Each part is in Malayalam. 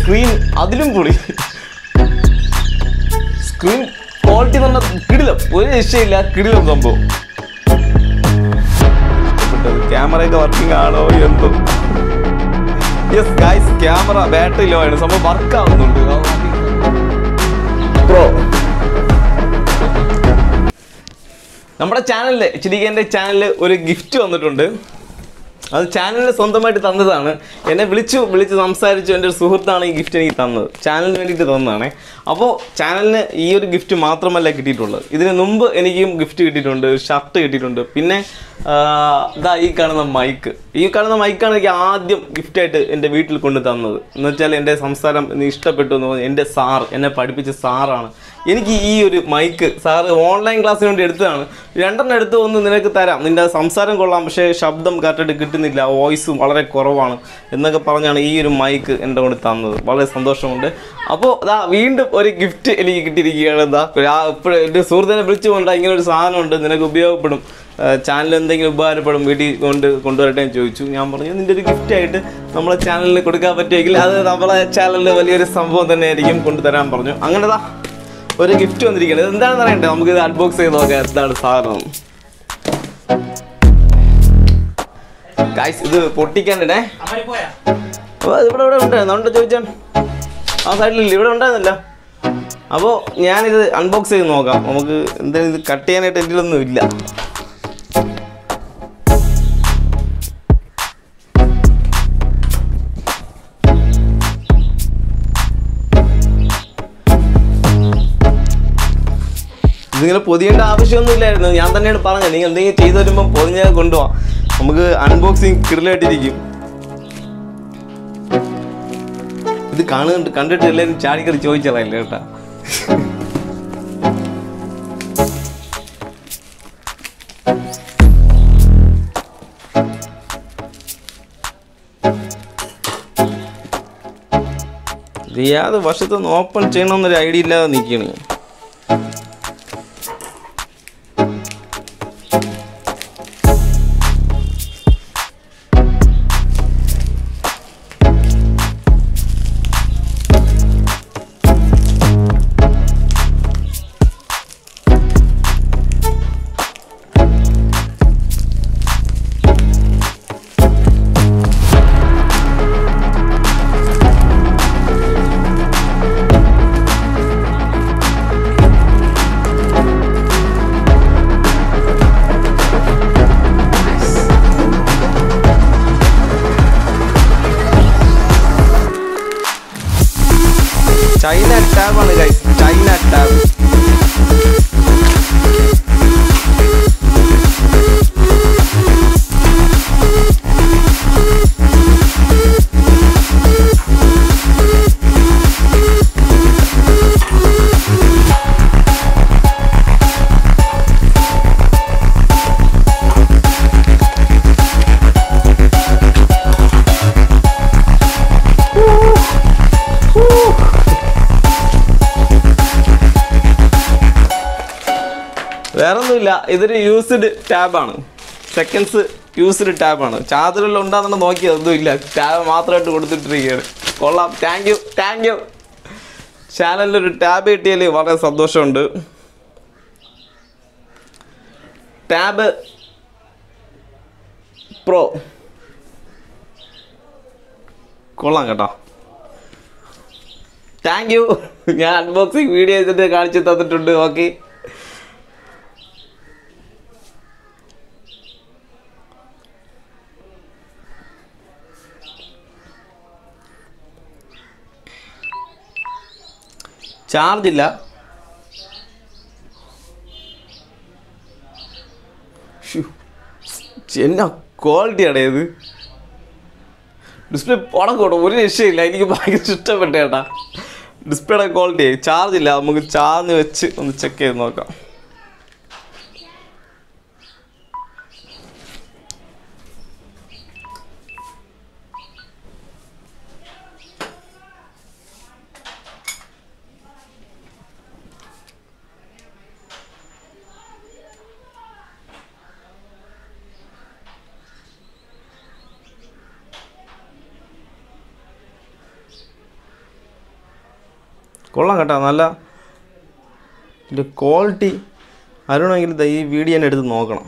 സ്ക്രീൻ അതിലും പൊളി സ്ക്രീൻ ക്വാളിറ്റി എന്ന് പറഞ്ഞാൽ കിടിലം ഒരു രക്ഷയില്ല കിടിലം സംഭവം ക്യാമറയൊക്കെ വർക്കിംഗ് ആണോ എന്തോ yes guys camera battery low ആണ് സംഭവം വർക്ക് ആവുന്നുണ്ട് പ്രോ നമ്മുടെ ചാനലിൽ എച്ച് ഡി കെൻ്റെ ചാനലിൽ ഒരു ഗിഫ്റ്റ് വന്നിട്ടുണ്ട് അത് ചാനലിന് സ്വന്തമായിട്ട് തന്നതാണ് എന്നെ വിളിച്ചു വിളിച്ച് സംസാരിച്ചു എൻ്റെ ഒരു സുഹൃത്താണ് ഈ ഗിഫ്റ്റ് എനിക്ക് തന്നത് ചാനലിന് വേണ്ടിയിട്ട് തന്നതാണ് അപ്പോൾ ചാനലിന് ഈ ഒരു ഗിഫ്റ്റ് മാത്രമല്ല കിട്ടിയിട്ടുള്ളത് ഇതിന് മുമ്പ് എനിക്കും ഗിഫ്റ്റ് കിട്ടിയിട്ടുണ്ട് ഷർട്ട് കിട്ടിയിട്ടുണ്ട് പിന്നെ ആ, ഇതാ ഈ കാണുന്ന മൈക്ക് ഈ കാണുന്ന മൈക്കാണ് എനിക്ക് ആദ്യം ഗിഫ്റ്റായിട്ട് എൻ്റെ വീട്ടിൽ കൊണ്ട് തന്നത് എന്ന് വെച്ചാൽ എൻ്റെ സംസാരം നീ ഇഷ്ടപ്പെട്ടു എന്ന് പറഞ്ഞ് എൻ്റെ സാർ എന്നെ പഠിപ്പിച്ച സാറാണ് എനിക്ക് ഈ ഒരു മൈക്ക് സാറ് ഓൺലൈൻ ക്ലാസ്സിന് വേണ്ടി എടുത്തതാണ് രണ്ടെണ്ണം എടുത്ത് ഒന്ന് നിനക്ക് തരാം നിൻ്റെ സംസാരം കൊള്ളാം പക്ഷേ ശബ്ദം കറക്റ്റായിട്ട് കിട്ടുന്നില്ല വോയിസും വളരെ കുറവാണ് എന്നൊക്കെ പറഞ്ഞാണ് ഈ ഒരു മൈക്ക് എൻ്റെ കൊണ്ട് തന്നത് വളരെ സന്തോഷമുണ്ട് അപ്പോൾ ഇതാ വീണ്ടും ഒരു ഗിഫ്റ്റ് എനിക്ക് കിട്ടിയിരിക്കുകയാണ് എന്താ ഇപ്പോഴും എൻ്റെ സുഹൃത്തിനെ വിളിച്ചു കൊണ്ടാ ഇങ്ങനെ ഒരു സാധനമുണ്ട് നിനക്ക് ഉപയോഗപ്പെടും ചാനൽ എന്തെങ്കിലും ഉപകാരപ്പെടും വീട്ടിൽ കൊണ്ട് കൊണ്ടുവരട്ടെ എന്ന് ചോദിച്ചു ഞാൻ പറഞ്ഞു നിൻ്റെ ഒരു gift ആയിട്ട് നമ്മളെ ചാനലിൽ കൊടുക്കാൻ പറ്റുമെങ്കിൽ അത് നമ്മളെ ചാനലിൽ വലിയൊരു സംഭവം തന്നെ ആയിരിക്കും കൊണ്ടുതരാൻ പറഞ്ഞു അങ്ങനെതാ ഒരു ഗിഫ്റ്റ് വന്നിരിക്കുന്നത് ഇത് എന്താണെന്ന് അറിയണ്ടേ നമുക്ക് ഇത് അൺബോക്സ് ചെയ്ത് നോക്കാം എന്താണ് സാധനം ഗായ്സ് ഇത് പൊട്ടിക്കാനിടേ അപ്പോൾ ഇവിടെ ഇവിടെ ഉണ്ടായിരുന്നു അതുകൊണ്ട് ചോദിച്ചാൽ ആ സൈഡിലില്ല ഇവിടെ ഉണ്ടായിരുന്നല്ലോ അപ്പോൾ ഞാനിത് അൺബോക്സ് ചെയ്ത് നോക്കാം നമുക്ക് എന്തായാലും ഇത് കട്ട് ചെയ്യാനായിട്ട് എൻ്റെ ഒന്നും ഇല്ല ഇതിങ്ങനെ പൊതിയേണ്ട ആവശ്യമൊന്നും ഇല്ലായിരുന്നു ഞാൻ തന്നെയാണ് പറഞ്ഞത് നീ എന്തെങ്കിലും ചെയ്തു വരുമ്പോൾ പൊതിഞ്ഞാൽ കൊണ്ടുപോവാം നമുക്ക് അൺബോക്സിങ് കിടലായിട്ടിരിക്കും ഇത് കാണുന്നുണ്ട് കണ്ടിട്ട് എല്ലാവരും ചാടിക്കറി ചോദിച്ചതല്ലേ കേട്ടാ ഇത് ഏത് വശത്തൊന്ന് ഓപ്പൺ ചെയ്യണമെന്നൊരു ഐഡിയ ഇല്ലാതെ നിൽക്കണേ ചൈന ടാബാണ് ഗൈസ് ചൈന ടാബ് വേറൊന്നുമില്ല ഇതൊരു യൂസ്ഡ് ടാബാണ് സെക്കൻഡ്സ് യൂസ്ഡ് ടാബാണ് ചാർജറെല്ലാം ഉണ്ടാകുന്ന നോക്കിയത് ഒന്നും ഇല്ല ടാബ് മാത്രമായിട്ട് കൊടുത്തിട്ടിരിക്കുകയാണ് കൊള്ളാം താങ്ക് യു താങ്ക് യു ചാനലിലൊരു ടാബ് കിട്ടിയതിൽ വളരെ സന്തോഷമുണ്ട് ടാബ് പ്രോ കൊള്ളാം കേട്ടോ താങ്ക് യു ഞാൻ അൺബോക്സിങ് വീഡിയോ ചെയ്തിട്ട് കാണിച്ചു തന്നിട്ടുണ്ട് ഓക്കെ ചാർജ് ഇല്ല ശ്ശോ. എന്നാ ക്വാളിറ്റിയാണ് ഇത് ഡിസ്പ്ലേ പടക്കോട്ടെ ഒരു രക്ഷയില്ല എനിക്ക് ഭയങ്കര ഇഷ്ടപ്പെട്ട ചേട്ടാ ഡിസ്പ്ലേയുടെ ക്വാളിറ്റി ചാർജ് ഇല്ല നമുക്ക് ചാർജ് വെച്ച് ഒന്ന് ചെക്ക് ചെയ്ത് നോക്കാം കൊള്ളാം കേട്ടോ നല്ല ഇതിൻ്റെ ക്വാളിറ്റി അറിയണമെങ്കിൽ ദാ ഈ വീഡിയോ തന്നെ എടുത്ത് നോക്കണം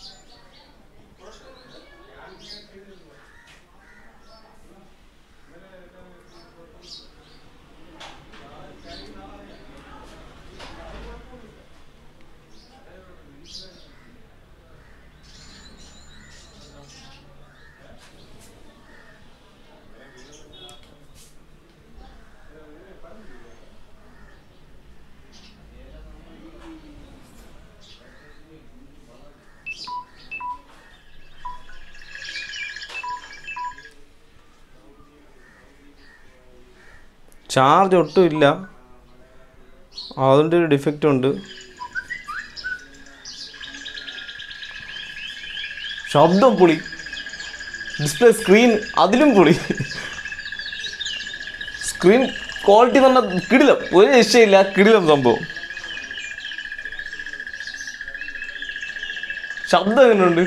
ചാർജ് ഒട്ടും ഇല്ല അതിൻ്റെ ഒരു ഡിഫക്റ്റ് ഉണ്ട് ശബ്ദം പൊളി ഡിസ്പ്ലേ സ്ക്രീൻ അതിലും പൊളി സ്ക്രീൻ ക്വാളിറ്റി എന്ന് പറഞ്ഞാൽ കിടിലം ഒരു രക്ഷയില്ല കിടിലം സംഭവം ശബ്ദം എങ്ങനെയുണ്ട്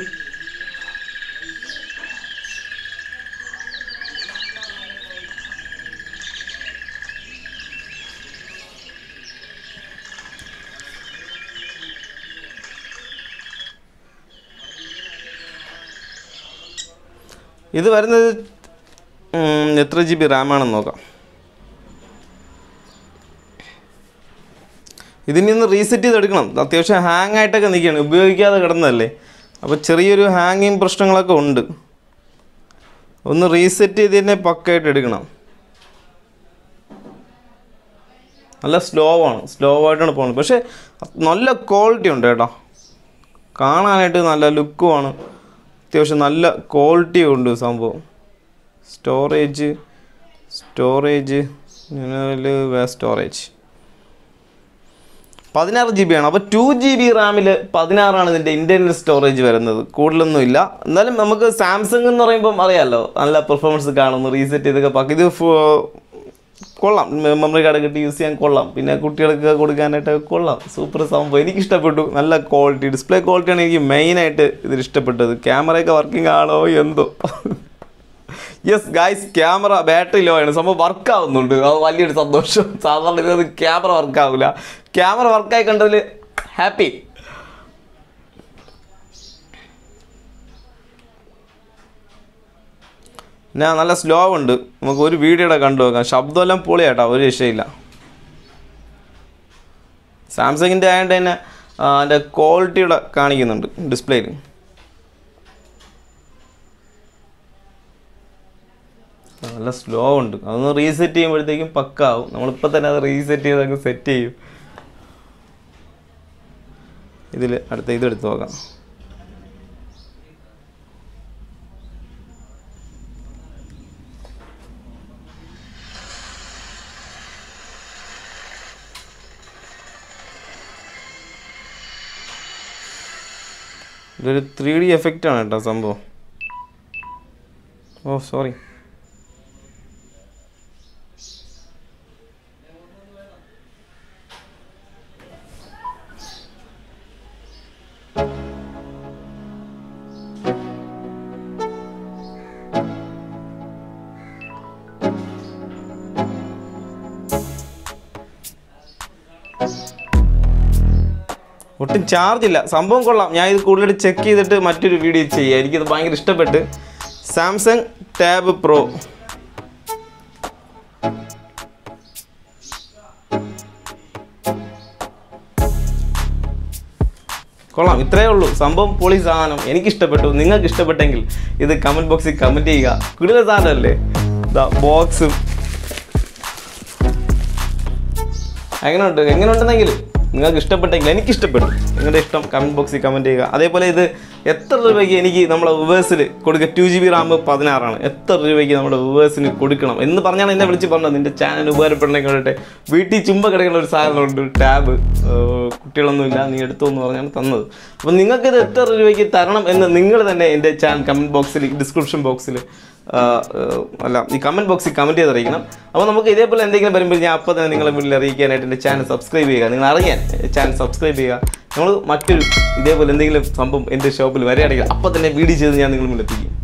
ഇത് വരുന്നത് ഉം, എത്ര ജി ബി റാമാണെന്ന് നോക്കാം ഇതിനി ഒന്ന് റീസെറ്റ് ചെയ്തെടുക്കണം അത്യാവശ്യം ഹാങ് ആയിട്ടൊക്കെ നിൽക്കുകയാണ് ഉപയോഗിക്കാതെ കിടന്നതല്ലേ അപ്പോൾ ചെറിയൊരു ഹാങ്ങിങ് പ്രശ്നങ്ങളൊക്കെ ഉണ്ട് ഒന്ന് റീസെറ്റ് ചെയ്ത് തന്നെ പക്കായിട്ട് എടുക്കണം നല്ല സ്ലോ ആണ് സ്ലോ ആയിട്ടാണ് പോകുന്നത് പക്ഷേ നല്ല ക്വാളിറ്റി ഉണ്ട് കേട്ടോ കാണാനായിട്ട് നല്ല ലുക്കുമാണ് അത്യാവശ്യം നല്ല ക്വാളിറ്റി ഉണ്ട് സംഭവം സ്റ്റോറേജ് സ്റ്റോറേജ് സ്റ്റോറേജ് പതിനാറ് ജി ബി ആണ് അപ്പോൾ ടു ജി ബി റാമിൽ പതിനാറാണ് ഇതിൻ്റെ ഇൻറ്റർണൽ സ്റ്റോറേജ് വരുന്നത് കൂടുതലൊന്നും ഇല്ല എന്നാലും നമുക്ക് സാംസങ് എന്ന് പറയുമ്പം അറിയാമല്ലോ നല്ല പെർഫോമൻസ് കാണുന്നു റീസെറ്റ് ചെയ്തൊക്കെ പാക്ക് ഇത് ഫു- കൊള്ളാം മെമ്മറി കാർഡ് കിട്ടി യൂസ് ചെയ്യാൻ കൊള്ളാം പിന്നെ കുട്ടികൾക്ക് കൊടുക്കാനായിട്ട് കൊള്ളാം സൂപ്പർ സംഭവം എനിക്ക് ഇഷ്ടപ്പെട്ടു നല്ല ക്വാളിറ്റി ഡിസ്പ്ലേ ക്വാളിറ്റിയാണ് എനിക്ക് മെയിനായിട്ട് ഇതിൽ ഇഷ്ടപ്പെട്ടത് ക്യാമറയൊക്കെ വർക്കിംഗ് ആണോ എന്തോ yes guys camera battery low ആണ് സംഭവം വർക്ക് ആവുന്നുണ്ട് അത് വലിയൊരു സന്തോഷം സാധാരണ ഇത് ക്യാമറ വർക്ക് ആവില്ല ക്യാമറ വർക്കായി കണ്ടതിൽ ഹാപ്പി ഞാൻ നല്ല സ്ലോ ഉണ്ട് നമുക്ക് ഒരു വീഡിയോയുടെ കണ്ടു നോക്കാം ശബ്ദമെല്ലാം പൊളിയാട്ടോ ഒരു രക്ഷയില്ല സാംസങ്ങിൻ്റെ ആയതുകൊണ്ട് തന്നെ ആ, അതിൻ്റെ ക്വാളിറ്റിയുടെ കാണിക്കുന്നുണ്ട് ഡിസ്പ്ലേയിൽ നല്ല സ്ലോ ഉണ്ട് അതൊന്ന് റീസെറ്റ് ചെയ്യുമ്പോഴത്തേക്കും പക്കാവും നമ്മളിപ്പോൾ തന്നെ അത് റീസെറ്റ് ചെയ്ത് അങ്ങ് സെറ്റ് ചെയ്യും ഇതിൽ അടുത്ത ഇതെടുത്ത് നോക്കാം ഇതൊരു ത്രീ ഡി എഫക്റ്റ് ആണ് കേട്ടോ സംഭവം ഓ സോറി ഒട്ടും ചാർജ് ഇല്ല സംഭവം കൊള്ളാം ഞാൻ ഇത് കൂടുതൽ ചെക്ക് ചെയ്തിട്ട് മറ്റൊരു വീഡിയോ ചെയ്യാം എനിക്കിത് ഭയങ്കര ഇഷ്ടപ്പെട്ട് സാംസങ് ടാബ് പ്രോ കൊള്ളാം ഇത്രയേ ഉള്ളൂ സംഭവം പൊളി സാധനം എനിക്ക് ഇഷ്ടപ്പെട്ടു നിങ്ങൾക്ക് ഇഷ്ടപ്പെട്ടെങ്കിൽ ഇത് കമൻറ്റ് ബോക്സിൽ കമൻറ്റ് ചെയ്യുക കൂടുതൽ സാധനമല്ലേ ഇതാ ബോക്സും എങ്ങനെയുണ്ട് എങ്ങനെയുണ്ടെന്നെങ്കിലും നിങ്ങൾക്ക് ഇഷ്ടപ്പെട്ടെങ്കിൽ എനിക്ക് ഇഷ്ടപ്പെട്ടു നിങ്ങളുടെ ഇഷ്ടം കമൻറ്റ് ബോക്സിൽ കമൻറ്റ് ചെയ്യുക അതേപോലെ ഇത് എത്ര രൂപയ്ക്ക് എനിക്ക് നമ്മളെ വിവേഴ്സിൽ കൊടുക്കുക ടു ജി ബി റാം പതിനാറാണ് എത്ര രൂപയ്ക്ക് നമ്മുടെ വിവേഴ്സിന് കൊടുക്കണം എന്ന് പറഞ്ഞാണ് എന്നെ വിളിച്ച് പറഞ്ഞത് നിൻ്റെ ചാനൽ ഉപകാരപ്പെടണമെങ്കിൽ വേണ്ടിയിട്ട് വീട്ടിൽ ചുമ്പ കിടക്കുന്ന ഒരു സാധനമുണ്ട് ടാബ് കുട്ടികളൊന്നുമില്ല നീ എടുത്തോ എന്ന് പറഞ്ഞാണ് തന്നത് അപ്പോൾ നിങ്ങൾക്കിത് എത്ര രൂപയ്ക്ക് തരണം എന്ന് നിങ്ങൾ തന്നെ എൻ്റെ ചാനൽ കമൻറ്റ് ബോക്സിൽ ഡിസ്ക്രിപ്ഷൻ ബോക്സിൽ അല്ല ഈ കമൻറ്റ് ബോക്സിൽ കമൻറ്റ് ചെയ്ത് അറിയിക്കണം അപ്പോൾ നമുക്ക് ഇതേപോലെ എന്തെങ്കിലും വരുമ്പോൾ ഞാൻ അപ്പോൾ തന്നെ നിങ്ങളെ മുന്നിൽ അറിയിക്കാനായിട്ട് എൻ്റെ ചാനൽ സബ്സ്ക്രൈബ് ചെയ്യുക നിങ്ങൾ അറിയാൻ ചാനൽ സബ്സ്ക്രൈബ് ചെയ്യുക നമ്മൾ മറ്റൊരു ഇതേപോലെ എന്തെങ്കിലും സംഭവം എൻ്റെ ഷോപ്പിൽ വരികയാണെങ്കിൽ അപ്പോൾ തന്നെ വീഡിയോ ചെയ്ത് ഞാൻ നിങ്ങൾ മുന്നിലെത്തിക്കും